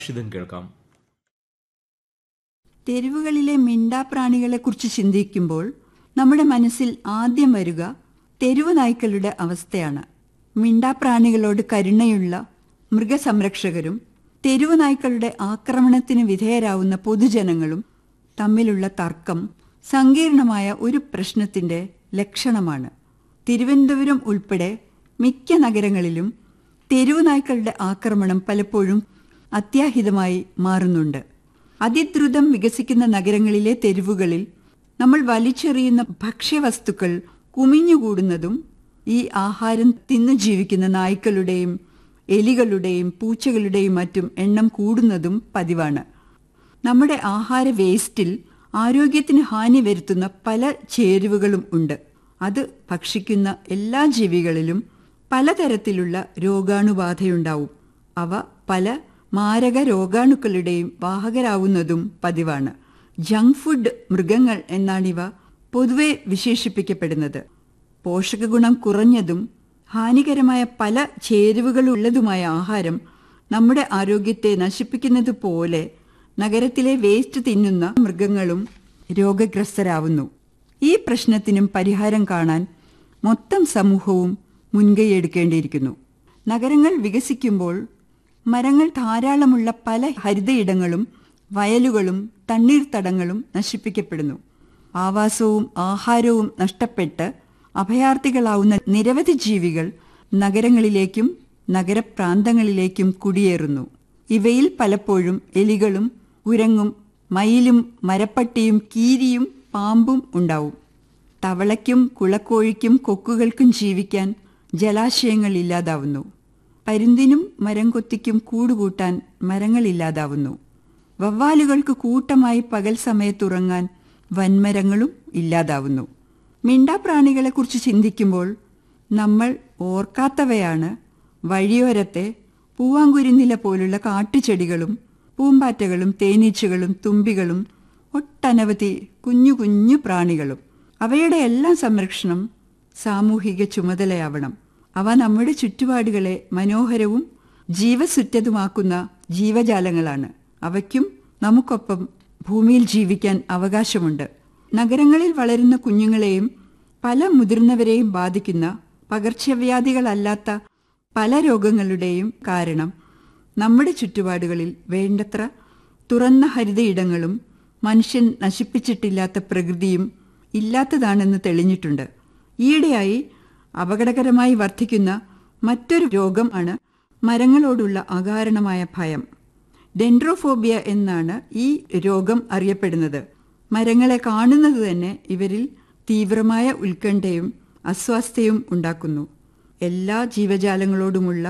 സുഭാഷിതം കേൾക്കാം തെരുവുകളിലെ മിണ്ടാപ്രാണികളെക്കുറിച്ച് ചിന്തിക്കുമ്പോൾ നമ്മുടെ മനസ്സിൽ ആദ്യം വരിക തെരുവ് നായ്ക്കളുടെ അവസ്ഥയാണ് മിണ്ടാപ്രാണികളോട് കരുണയുള്ള മൃഗസംരക്ഷകരും തെരുവ് നായ്ക്കളുടെ ആക്രമണത്തിന് വിധേയരാവുന്ന പൊതുജനങ്ങളും തമ്മിലുള്ള തർക്കം സങ്കീർണമായ ഒരു പ്രശ്നത്തിന്റെ ലക്ഷണമാണ് തിരുവനന്തപുരം ഉൾപ്പെടെ മിക്ക നഗരങ്ങളിലും തെരുവ് നായ്ക്കളുടെ ആക്രമണം പലപ്പോഴും അത്യാഹിതമായി മാറുന്നുണ്ട് അതിദ്രുതം വികസിക്കുന്ന നഗരങ്ങളിലെ തെരുവുകളിൽ നമ്മൾ വലിച്ചെറിയുന്ന ഭക്ഷ്യവസ്തുക്കൾ കുമിഞ്ഞുകൂടുന്നതും ഈ ആഹാരം തിന്നു ജീവിക്കുന്ന നായ്ക്കളുടെയും എലികളുടെയും പൂച്ചകളുടെയും മറ്റും എണ്ണം കൂടുന്നതും പതിവാണ് നമ്മുടെ ആഹാര വേസ്റ്റിൽ ആരോഗ്യത്തിന് ഹാനി വരുത്തുന്ന പല ചേരുവകളും ഉണ്ട് അത് ഭക്ഷിക്കുന്ന എല്ലാ ജീവികളിലും പലതരത്തിലുള്ള രോഗാണുബാധയുണ്ടാവും അവ പല മാരക രോഗാണുക്കളുടെയും വാഹകരാവുന്നതും പതിവാണ് ജങ്ക് ഫുഡ് മൃഗങ്ങൾ എന്നാണിവ പൊതുവെ വിശേഷിപ്പിക്കപ്പെടുന്നത് പോഷകഗുണം കുറഞ്ഞതും ഹാനികരമായ പല ചേരുവകളുള്ളതുമായ ആഹാരം നമ്മുടെ ആരോഗ്യത്തെ നശിപ്പിക്കുന്നത് പോലെ നഗരത്തിലെ വേസ്റ്റ് തിന്നുന്ന മൃഗങ്ങളും രോഗഗ്രസ്തരാവുന്നു ഈ പ്രശ്നത്തിനും പരിഹാരം കാണാൻ മൊത്തം സമൂഹവും മുൻകൈയെടുക്കേണ്ടിയിരിക്കുന്നു നഗരങ്ങൾ വികസിക്കുമ്പോൾ മരങ്ങൾ ധാരാളമുള്ള പല ഹരിതയിടങ്ങളും വയലുകളും തണ്ണീർത്തടങ്ങളും നശിപ്പിക്കപ്പെടുന്നു ആവാസവും ആഹാരവും നഷ്ടപ്പെട്ട് അഭയാർത്ഥികളാവുന്ന നിരവധി ജീവികൾ നഗരങ്ങളിലേക്കും നഗരപ്രാന്തങ്ങളിലേക്കും കുടിയേറുന്നു ഇവയിൽ പലപ്പോഴും എലികളും കുരങ്ങും മയിലും മരപ്പട്ടിയും കീരിയും പാമ്പും ഉണ്ടാവും തവളയ്ക്കും കുളക്കോഴിക്കും കൊക്കുകൾക്കും ജീവിക്കാൻ ജലാശയങ്ങൾ ഇല്ലാതാവുന്നു പരുന്തിനും മരം കൊത്തിക്കും കൂടുകൂട്ടാൻ മരങ്ങളില്ലാതാവുന്നു വവ്വാലുകൾക്ക് കൂട്ടമായി പകൽ സമയത്തുറങ്ങാൻ വൻമരങ്ങളും ഇല്ലാതാവുന്നു മിണ്ടാപ്രാണികളെക്കുറിച്ച് ചിന്തിക്കുമ്പോൾ നമ്മൾ ഓർക്കാത്തവയാണ് വഴിയോരത്തെ പൂവാങ്കുരുന്നില പോലുള്ള കാട്ടുചെടികളും പൂമ്പാറ്റകളും തേനീച്ചകളും തുമ്പികളും ഒട്ടനവധി കുഞ്ഞു കുഞ്ഞു പ്രാണികളും അവയുടെ എല്ലാം സംരക്ഷണം സാമൂഹിക ചുമതലയാവണം അവ നമ്മുടെ ചുറ്റുപാടുകളെ മനോഹരവും ജീവസുറ്റതുമാക്കുന്ന ജീവജാലങ്ങളാണ് അവയ്ക്കും നമുക്കൊപ്പം ഭൂമിയിൽ ജീവിക്കാൻ അവകാശമുണ്ട് നഗരങ്ങളിൽ വളരുന്ന കുഞ്ഞുങ്ങളെയും പല മുതിർന്നവരെയും ബാധിക്കുന്ന പകർച്ചവ്യാധികളല്ലാത്ത പല രോഗങ്ങളുടെയും കാരണം നമ്മുടെ ചുറ്റുപാടുകളിൽ വേണ്ടത്ര തുറന്ന ഹരിതയിടങ്ങളും മനുഷ്യൻ നശിപ്പിച്ചിട്ടില്ലാത്ത പ്രകൃതിയും ഇല്ലാത്തതാണെന്ന് തെളിഞ്ഞിട്ടുണ്ട് ഈയിടെയായി അപകടകരമായി വർദ്ധിക്കുന്ന മറ്റൊരു രോഗം ആണ് മരങ്ങളോടുള്ള അകാരണമായ ഭയം ഡെൻഡ്രോഫോബിയ എന്നാണ് ഈ രോഗം അറിയപ്പെടുന്നത് മരങ്ങളെ കാണുന്നത് തന്നെ ഇവരിൽ തീവ്രമായ ഉത്കണ്ഠയും അസ്വാസ്ഥ്യവും ഉണ്ടാക്കുന്നു എല്ലാ ജീവജാലങ്ങളോടുമുള്ള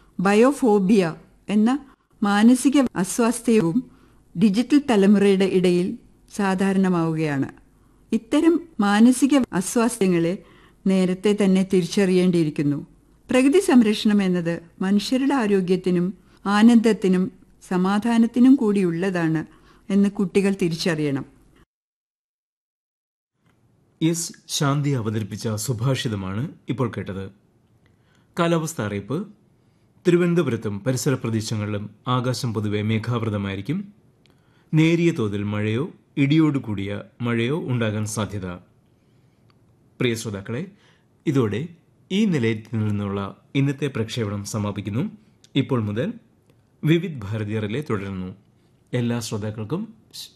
ബയോഫോബിയ എന്ന മാനസിക അസ്വാസ്ഥ്യവും ഡിജിറ്റൽ തലമുറയുടെ ഇടയിൽ സാധാരണമാവുകയാണ് ഇത്തരം മാനസിക അസ്വാസ്ഥ്യങ്ങളെ നേരത്തെ തന്നെ തിരിച്ചറിയേണ്ടിയിരിക്കുന്നു പ്രകൃതി സംരക്ഷണം എന്നത് മനുഷ്യരുടെ ആരോഗ്യത്തിനും ആനന്ദത്തിനും സമാധാനത്തിനും കൂടിയുള്ളതാണ് എന്ന് കുട്ടികൾ തിരിച്ചറിയണം എസ് ശാന്തി അവതരിപ്പിച്ച സുഭാഷിതമാണ് ഇപ്പോൾ കേട്ടത് കാലാവസ്ഥ അറിയിപ്പ് തിരുവനന്തപുരത്തും പരിസര പ്രദേശങ്ങളിലും ആകാശം പൊതുവെ മേഘാവൃതമായിരിക്കും നേരിയ തോതിൽ മഴയോ ഇടിയോടുകൂടിയ മഴയോ ഉണ്ടാകാൻ സാധ്യത പ്രിയ ശ്രോതാക്കളെ ഇതോടെ ഈ നിലയത്തിൽ നിന്നുള്ള ഇന്നത്തെ പ്രക്ഷേപണം സമാപിക്കുന്നു ഇപ്പോൾ മുതൽ വിവിധ് ഭാരതീയറിലെ തുടരുന്നു എല്ലാ ശ്രോതാക്കൾക്കും ശ്-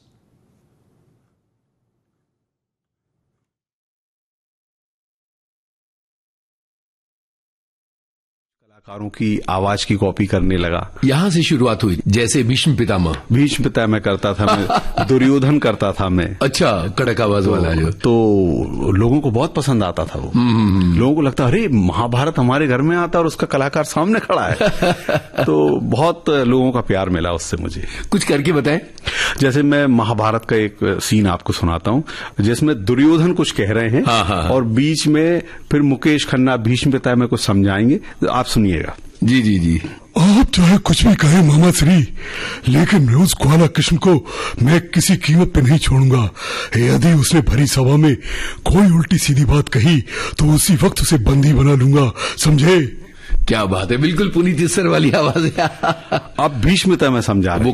कलाकारों की आवाज की कॉपी करने लगा यहाँ से शुरुआत हुई जैसे भीष्म पितामह भीष्म पिता मैं करता था मैं दुर्योधन करता था मैं अच्छा कड़क आवाज वाला जो तो लोगों को बहुत पसंद आता था वो लोगों को लगता अरे महाभारत हमारे घर में आता और उसका कलाकार सामने खड़ा है तो बहुत लोगों का प्यार मिला उससे मुझे कुछ करके बताएं जैसे मैं महाभारत का एक सीन आपको सुनाता हूँ जिसमें दुर्योधन कुछ कह रहे हैं हाँ, हाँ, हाँ। और बीच में फिर मुकेश खन्ना भीष्म पिता में कुछ समझाएंगे आप सुनिएगा जी जी जी आप चाहे कुछ भी कहें मामा श्री लेकिन मैं उस ग्वाला कृष्ण को मैं किसी कीमत पे नहीं छोड़ूंगा यदि उसने भरी सभा में कोई उल्टी सीधी बात कही तो उसी वक्त उसे बंदी बना लूंगा समझे क्या बात है बिल्कुल पुनीत इस्सर वाली आवाज है अब भीष्मता में समझा रहे वो